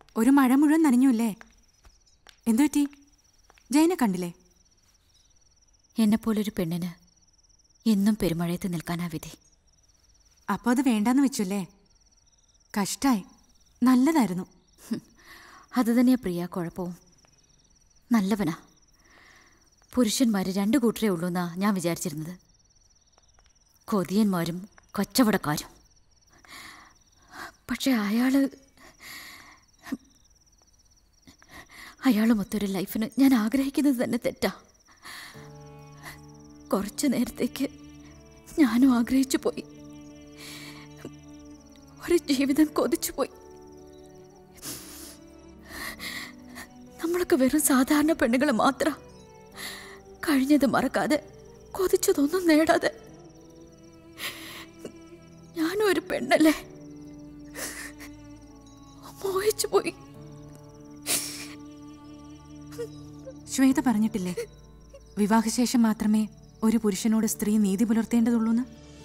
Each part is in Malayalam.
ഒരു മഴ മുഴുവൻ നനഞ്ഞുല്ലേ എന്തു പറ്റി ജയനെ കണ്ടില്ലേ എന്നെപ്പോലൊരു പെണ്ണിന് എന്നും പെരുമഴയത്ത് നിൽക്കാനാ വിധി അപ്പോൾ അത് വേണ്ടാന്ന് വെച്ചുല്ലേ കഷ്ടായി നല്ലതായിരുന്നു അത് തന്നെയാ പ്രിയ കുഴപ്പവും നല്ലവനാ പുരുഷന്മാര് രണ്ടു കൂട്ടരേ ഉള്ളൂ എന്നാ ഞാൻ വിചാരിച്ചിരുന്നത് കൊതിയന്മാരും കച്ചവടക്കാരും പക്ഷെ അയാള് അയാളുമൊത്തൊരു ലൈഫിന് ഞാൻ ആഗ്രഹിക്കുന്നത് തന്നെ തെറ്റാ കുറച്ചു നേരത്തേക്ക് ഞാനും ആഗ്രഹിച്ചു പോയി ഒരു ജീവിതം കൊതിച്ചു പോയി നമ്മളൊക്കെ വെറും സാധാരണ പെണ്ണുകൾ മാത്രം കഴിഞ്ഞത് മറക്കാതെ കൊതിച്ചതൊന്നും നേടാതെ ഞാനും ഒരു പെണ്ണല്ലേ മോഹിച്ചു പോയി ശ്വേത പറഞ്ഞിട്ടില്ലേ വിവാഹശേഷം മാത്രമേ ഒരു പുരുഷനോട് സ്ത്രീ നീതി പുലർത്തേണ്ടതുള്ളൂന്ന്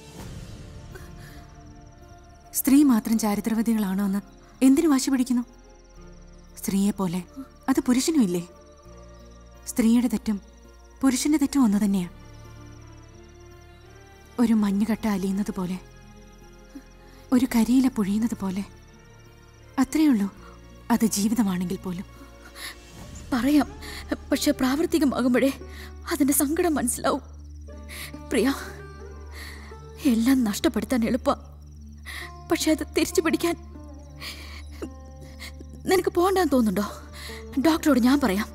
സ്ത്രീ മാത്രം ചാരിത്രവതികളാണോ എന്ന് എന്തിനു വാശി പിടിക്കുന്നു സ്ത്രീയെ പോലെ അത് പുരുഷനും ഇല്ലേ സ്ത്രീയുടെ തെറ്റും പുരുഷന്റെ തെറ്റും ഒന്ന് തന്നെയാ ഒരു മഞ്ഞുകട്ട അലിയുന്നത് പോലെ ഒരു കരിയില പൊഴിയുന്നത് പോലെ അത്രയേ ഉള്ളൂ അത് ജീവിതമാണെങ്കിൽ പോലും പറയാം പക്ഷെ പ്രാവർത്തികമാകുമ്പോഴേ അതിന്റെ സങ്കടം മനസ്സിലാവും പ്രിയ എല്ലാം നഷ്ടപ്പെടുത്താൻ എളുപ്പ പക്ഷെ അത് തിരിച്ചു പിടിക്കാൻ നിനക്ക് പോകണ്ടെന്ന് തോന്നുന്നുണ്ടോ ഡോക്ടറോട് ഞാൻ പറയാം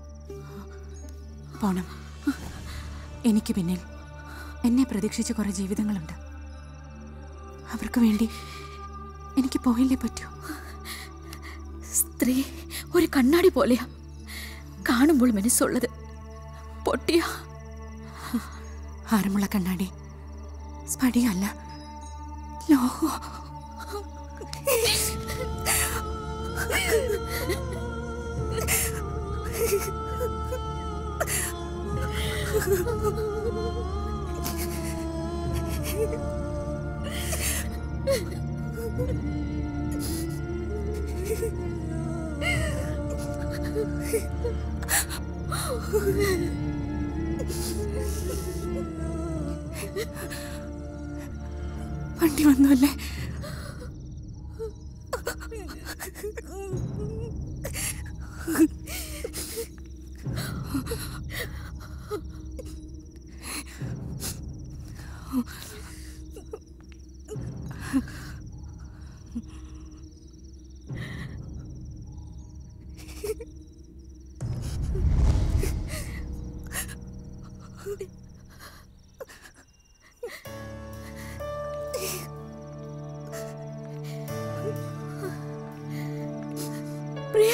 പോണം എനിക്ക് പിന്നിൽ എന്നെ പ്രതീക്ഷിച്ച് കുറെ ജീവിതങ്ങളുണ്ട് അവർക്ക് വേണ്ടി എനിക്ക് പോയില്ലേ പറ്റൂ സ്ത്രീ ഒരു കണ്ണാടി പോലെയാ കാണുമ്പോൾ മനസ്സുള്ളത് പൊട്ടിയ ആരമുള്ള കണ്ണാടി സ്ഫടികല്ല ലോഹോ വണ്ടി വന്നു അല്ലേ പ്രിയ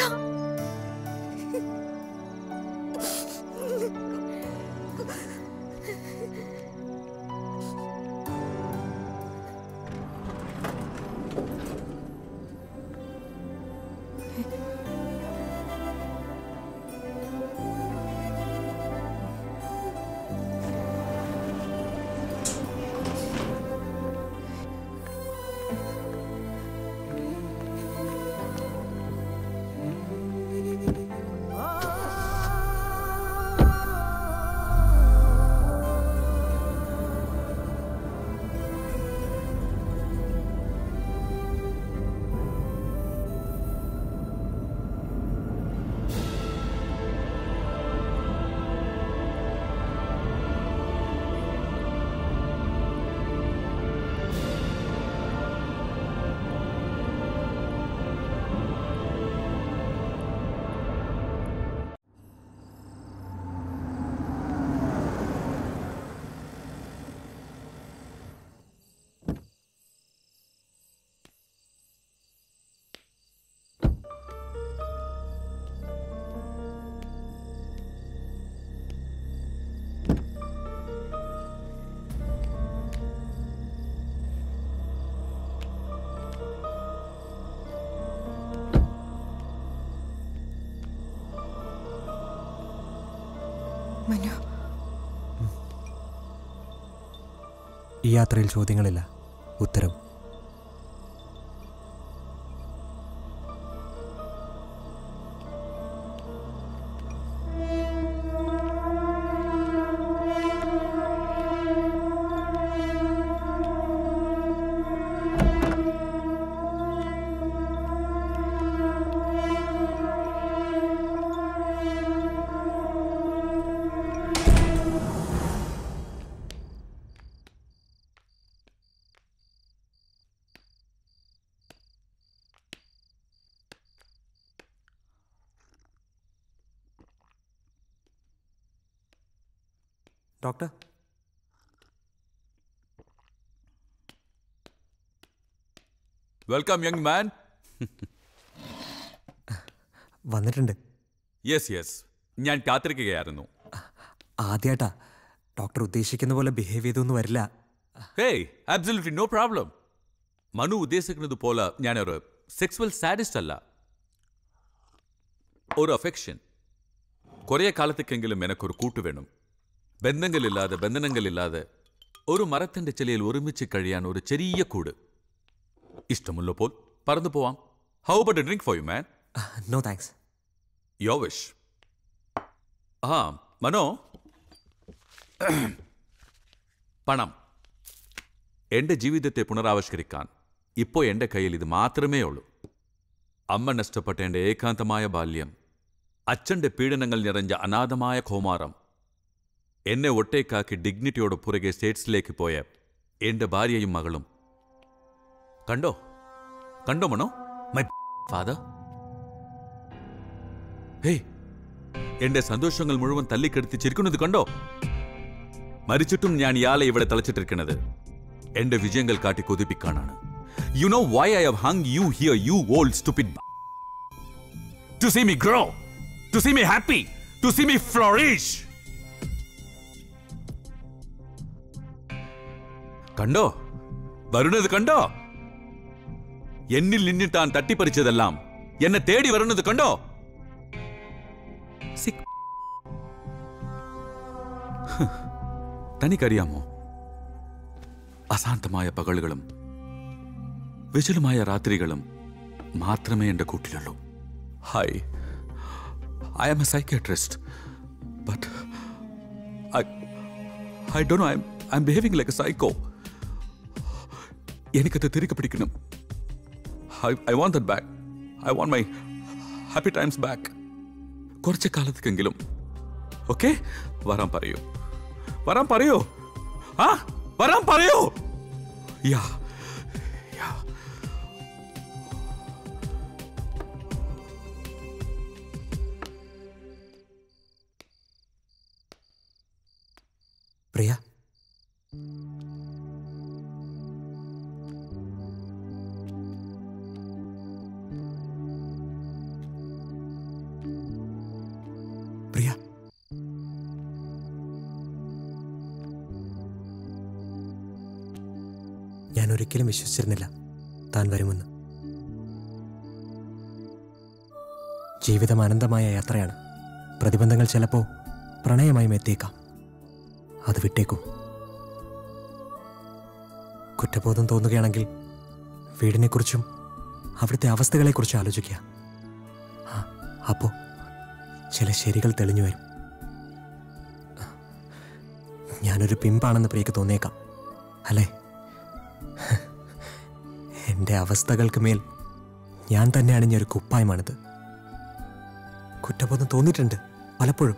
മനു ഈ യാത്രയിൽ ചോദ്യങ്ങളില്ല ഉത്തരം ഡോക്ടർ വെൽക്കം യങ് മാൻ വന്നിട്ടുണ്ട് യെസ് യെസ് ഞാൻ കാത്തിരിക്കുകയായിരുന്നു ആദ്യമായിട്ടാ ഡോക്ടർ ഉദ്ദേശിക്കുന്ന പോലെ ബിഹേവ് ചെയ്തൊന്നും വരില്ല hey absolutely no problem Manu ഉദ്ദേശിക്കുന്നത് പോലെ ഞാനൊരു സെക്സ്വൽ സാഡിസ്റ്റ് അല്ല ഒരു അഫെക്ഷൻ കുറേ കാലത്തേക്കെങ്കിലും എനക്കൊരു കൂട്ട് വേണം ബന്ധങ്ങളില്ലാതെ ബന്ധനങ്ങളില്ലാതെ ഒരു മരത്തിന്റെ ചിലയിൽ ഒരുമിച്ച് കഴിയാൻ ഒരു ചെറിയ കൂട് ഇഷ്ടമുള്ളപ്പോൾ പറന്നു പോവാം how but drink for you man no thanks yo wish ആ മനോ പണം എന്റെ ജീവിതത്തെ പുനരാവിഷ്കരിക്കാൻ ഇപ്പോൾ എന്റെ കയ്യിൽ ഇത് മാത്രമേ ഉള്ളൂ അമ്മ നഷ്ടപ്പെട്ട എന്റെ ഏകാന്തമായ ബാല്യം അച്ഛന്റെ പീഡനങ്ങൾ നിറഞ്ഞ അനാഥമായ കോമാരം എന്നെ ഒട്ടേക്കാക്കി ഡിഗ്നിറ്റിയോട് പുറകെ സ്റ്റേറ്റ്സിലേക്ക് പോയ എന്റെ ഭാര്യയും മകളും കണ്ടോ കണ്ടോ മണോ മൈ ഫാദർ ഹേയ് എന്റെ സന്തോഷങ്ങൾ മുഴുവൻ തല്ലിക്കെടുത്തി ചിരിക്കുന്നത് കണ്ടോ മരിച്ചിട്ടും ഞാൻ ഇയാളെ ഇവിടെ തളച്ചിട്ടിരിക്കുന്നത് എന്റെ വിജയങ്ങൾ കാട്ടി കൊതിപ്പിക്കാനാണ് you know why I have hung you here you old stupid to see me grow to see me happy to see me flourish കണ്ടോ വരുന്നത് കണ്ടോ എന്നിൽ നിന്നിട്ടാൻ തട്ടിപ്പറിച്ചതെല്ലാം എന്നെ തേടി വരുന്നത് കണ്ടോ സിക് ഹ്. തനിക്കറിയാമോ അശാന്തമായ പകലുകളും വിശലുമായ രാത്രികളും മാത്രമേ എന്റെ കൂട്ടിലുള്ളൂ hi I am a psychiatrist but I I do I I'm behaving like a psycho എനിക്കത് തിരികെ പിടിക്കണം I I want that back I want my happy times back കുറച്ച് കാലത്തേക്കെങ്കിലും ഓക്കെ വരാൻ പറയൂ വരാൻ പറയൂ ആ വരാൻ പറയൂ യാ യാ പ്രിയ പ്രിയ ഞാൻ ഒരിക്കലും വിശ്വസിച്ചിരുന്നില്ല താൻ വരുമെന്ന് ജീവിതം അനന്തമായ യാത്രയാണ് പ്രതിബന്ധങ്ങൾ ചിലപ്പോൾ പ്രണയമായും എത്തിയേക്കാം അത് വിട്ടേക്കൂ കുറ്റബോധം തോന്നുകയാണെങ്കിൽ വീടിനെക്കുറിച്ചും അവിടുത്തെ അവസ്ഥകളെക്കുറിച്ചും ആലോചിക്കുക ആ, അപ്പോ ചില ശരികൾ തെളിഞ്ഞു വരും ഞാനൊരു പിമ്പാണെന്ന് പ്രിയക്ക് തോന്നിയേക്കാം അല്ലേ എൻ്റെ അവസ്ഥകൾക്ക് മേൽ ഞാൻ തന്നെ അണിഞ്ഞൊരു കുപ്പായമാണിത് കുറ്റബോധം തോന്നിയിട്ടുണ്ട് പലപ്പോഴും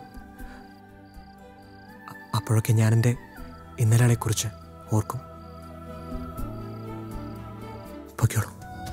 അ- അപ്പോഴൊക്കെ ഞാൻ എൻ്റെ ഇന്നലകളെക്കുറിച്ച് ഓർക്കും പൊയ്ക്കോളൂ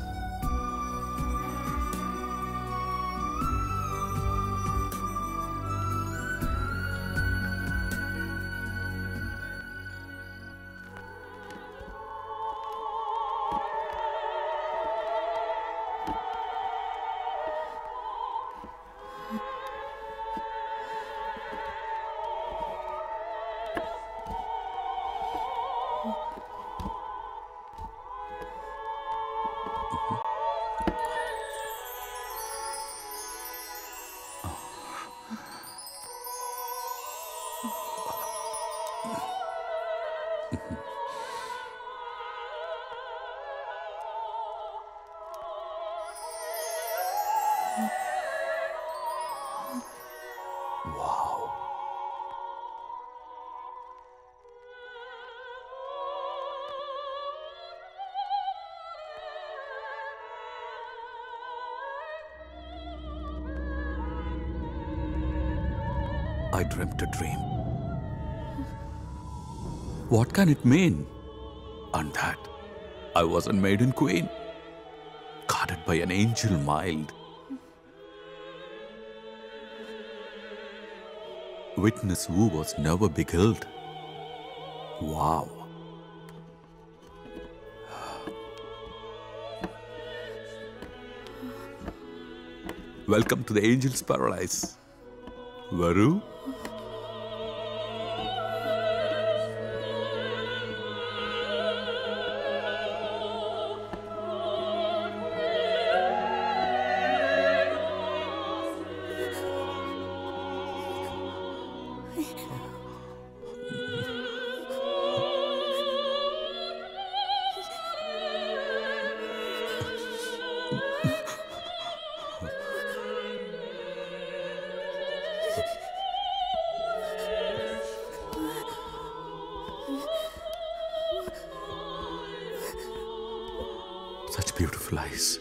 I dreamt a dream. What can it mean? And that I was a maiden queen, guarded by an angel mild. Witness who was never beheld, wow welcome to the angels paradise വരൂ Such beautiful eyes.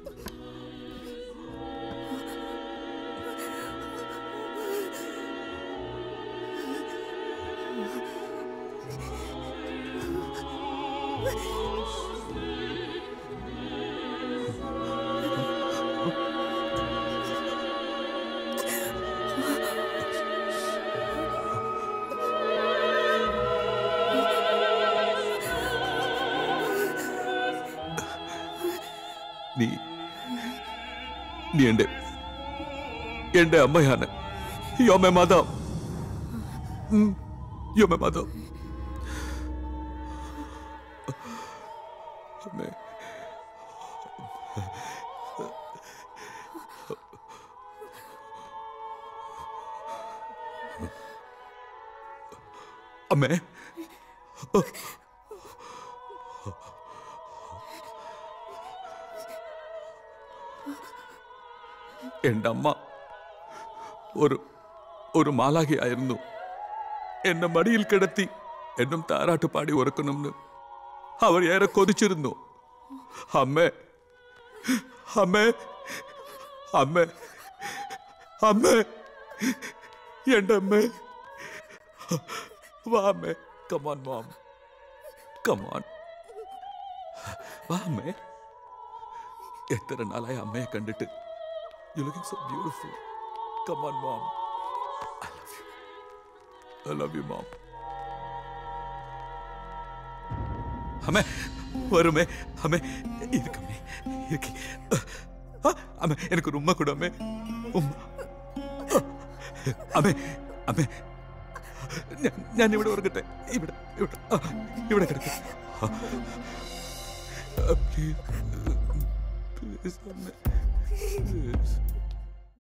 നീ നീ എന്റെ എന്റെ അമ്മയാണ് യോമെ മാതാവ് യോമെ മാതാവ് അമ്മേ അമ്മേ എൻ്റെ അമ്മ ഒരു ഒരു മാലാഖയായിരുന്നു എന്നെ മടിയിൽ കിടത്തി എന്നും താരാട്ട് പാടി ഉറക്കണമെന്ന് അവർ ഏറെ കൊതിച്ചിരുന്നു അമ്മേ അമ്മേ അമ്മേ അമ്മേ എൻ്റെ അമ്മേ വാ അമ്മേ കമാൻ മാം കമാൻ വാ അമ്മേ എത്ര നാളായി അമ്മയെ കണ്ടിട്ട് you looking so beautiful come on mom I love you I love you mom അമ്മേ வருமே அம்மே இருக்கம்மே இருக்கு ആ, അമ്മേ എനിക്കൊരു ഉമ്മ കൂടെ അമ്മേ ഉമ്മ അമ്മേ അമ്മേ ഞാൻ- ഞാൻ ഇവിടെ ഉറങ്ങട്ടെ ഇവിടെ ഇവിടെ ആ, ഇവിടെ കിടക്കട്ടെ പ്ലീസ് പ്ലീസ് അമ്മേ പ്ലീസ്